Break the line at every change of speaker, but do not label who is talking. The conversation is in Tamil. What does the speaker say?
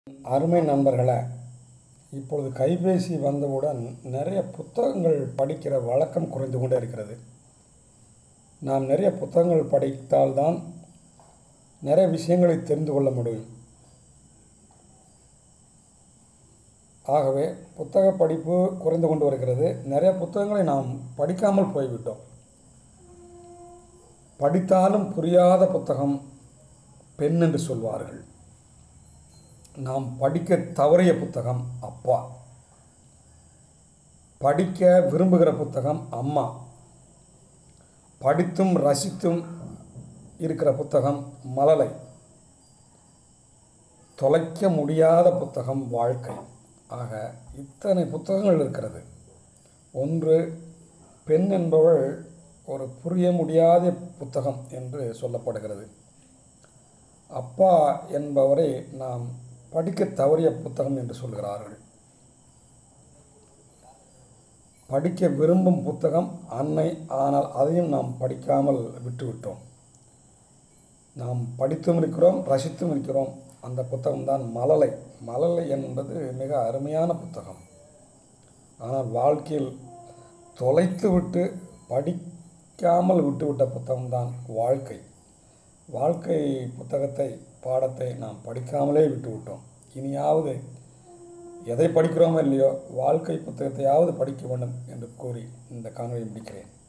அருமை நண்பர்களே இப்பொழுது கைபேசி வந்தவுடன் நிறைய புத்தகங்கள் படிக்கிற வழக்கம் குறைந்து கொண்டே இருக்கிறது நாம் நிறைய புத்தகங்கள் படித்தால்தான் நிறைய விஷயங்களை தெரிந்து கொள்ள முடியும் ஆகவே புத்தக படிப்பு குறைந்து கொண்டு வருகிறது நிறைய புத்தகங்களை நாம் படிக்காமல் போய்விட்டோம் படித்தாலும் புரியாத புத்தகம் பெண் என்று சொல்வார்கள் நாம் படிக்க தவறிய புத்தகம் அப்பா படிக்க விரும்புகிற புத்தகம் அம்மா படித்தும் ரசித்தும் இருக்கிற புத்தகம் மலலை தொலைக்க முடியாத புத்தகம் வாழ்க்கை ஆக இத்தனை புத்தகங்கள் இருக்கிறது ஒன்று பெண் என்பவள் ஒரு புரிய முடியாத புத்தகம் என்று சொல்லப்படுகிறது அப்பா என்பவரை நாம் படிக்க தவறிய புத்தகம் என்று சொல்கிறார்கள் படிக்க விரும்பும் புத்தகம் அன்னை ஆனால் அதையும் நாம் படிக்காமல் விட்டுவிட்டோம் நாம் படித்தும் இருக்கிறோம் ரசித்தும் இருக்கிறோம் அந்த புத்தகம்தான் மலலை மலலை என்பது மிக அருமையான புத்தகம் ஆனால் வாழ்க்கையில் தொலைத்து விட்டு படிக்காமல் விட்டுவிட்ட புத்தகம்தான் வாழ்க்கை வாழ்க்கை புத்தகத்தை பாடத்தை நாம் படிக்காமலே விட்டுவிட்டோம் இனியாவது எதை படிக்கிறோமோ இல்லையோ வாழ்க்கை புத்தகத்தையாவது படிக்க வேண்டும் என்று கூறி இந்த காணொலியை முடிக்கிறேன்